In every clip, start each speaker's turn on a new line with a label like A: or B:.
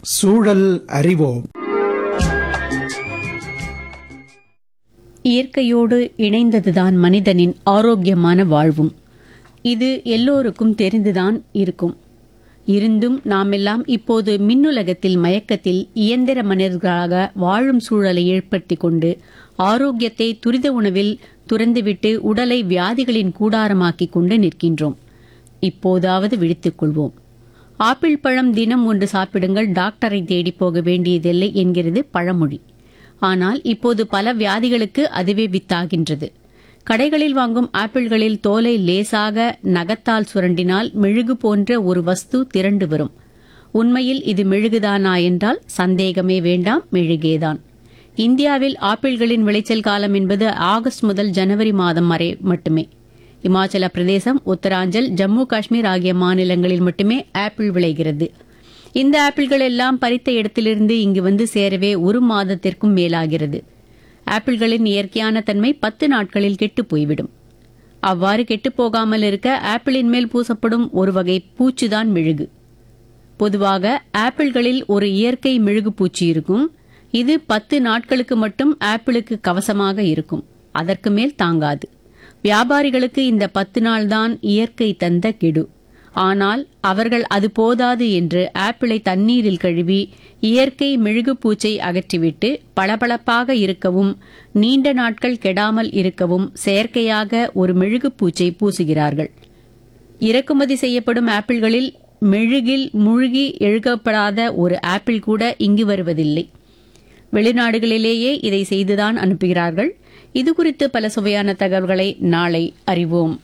A: சூழல் அறிவோம்
B: இயற்கையோடு இணைந்ததுதான் மனிதனின் ஆரோக்கியமான வாழ்வும் இது எல்லோருக்கும் தெரிந்துதான் இருக்கும் இருந்தும் நாமெல்லாம் இப்போது மின்னுலகத்தில் மயக்கத்தில் இயந்திர மனிதர்களாக வாழும் சூழலை ஏற்படுத்திக் கொண்டு ஆரோக்கியத்தை துரித உணவில் துறந்துவிட்டு உடலை வியாதிகளின் கூடாரமாக்கிக் கொண்டு நிற்கின்றோம் இப்போதாவது விழித்துக் கொள்வோம் ஆப்பிள் பழம் தினம் ஒன்று சாப்பிடுங்கள் டாக்டரை தேடி போக வேண்டியதில்லை என்கிறது பழமொழி ஆனால் இப்போது பல வியாதிகளுக்கு அதுவே வித்தாகின்றது கடைகளில் வாங்கும் ஆப்பிள்களில் தோலை லேசாக நகத்தால் சுரண்டினால் மெழுகு போன்ற ஒரு வஸ்து திரண்டு வரும் உண்மையில் இது மெழுகுதானா என்றால் சந்தேகமே வேண்டாம் மெழுகேதான் இந்தியாவில் ஆப்பிள்களின் விளைச்சல் காலம் என்பது ஆகஸ்ட் முதல் ஜனவரி மாதம் வரை மட்டுமே இமாச்சல பிரதேசம் உத்தராஞ்சல் ஜம்மு காஷ்மீர் ஆகிய மாநிலங்களில் மட்டுமே ஆப்பிள் விளைகிறது இந்த ஆப்பிள்கள் எல்லாம் பறித்த இடத்திலிருந்து இங்கு வந்து சேரவே ஒரு மாதத்திற்கும் மேலாகிறது ஆப்பிள்களின் இயற்கையான தன்மை பத்து நாட்களில் கெட்டுப் போய்விடும் அவ்வாறு கெட்டுப் போகாமல் இருக்க ஆப்பிளின் மேல் பூசப்படும் ஒரு வகை பூச்சிதான் மெழுகு பொதுவாக ஆப்பிள்களில் ஒரு இயற்கை மெழுகு பூச்சி இருக்கும் இது பத்து நாட்களுக்கு மட்டும் ஆப்பிளுக்கு கவசமாக இருக்கும் அதற்கு மேல் தாங்காது வியாபாரிகளுக்கு இந்த பத்து நாள் தான் இயற்கை தந்த கெடு ஆனால் அவர்கள் அது போதாது என்று ஆப்பிளை தண்ணீரில் கழுவி இயற்கை மெழுகு பூச்சை அகற்றிவிட்டு பளபளப்பாக இருக்கவும் நீண்ட நாட்கள் கெடாமல் இருக்கவும் செயற்கையாக ஒரு மெழுகு பூச்சை பூசுகிறார்கள் இறக்குமதி செய்யப்படும் ஆப்பிள்களில் மெழுகில் மூழ்கி எழுகப்படாத ஒரு ஆப்பிள் கூட இங்கு வருவதில்லை வெளிநாடுகளிலேயே இதை செய்துதான் அனுப்புகிறார்கள் இது குறித்து பல சுவையான தகவல்களை நாளை அறிவோம்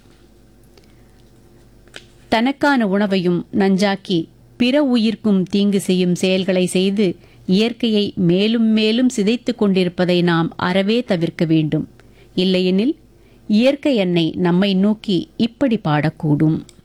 B: தனக்கான உணவையும் நஞ்சாக்கி பிற உயிர்க்கும் தீங்கு செய்யும் செயல்களை செய்து இயற்கையை மேலும் மேலும் சிதைத்துக் கொண்டிருப்பதை நாம் அறவே தவிர்க்க வேண்டும் இல்லையெனில் இயற்கை எண்ணெய் நம்மை நோக்கி இப்படி பாடக்கூடும்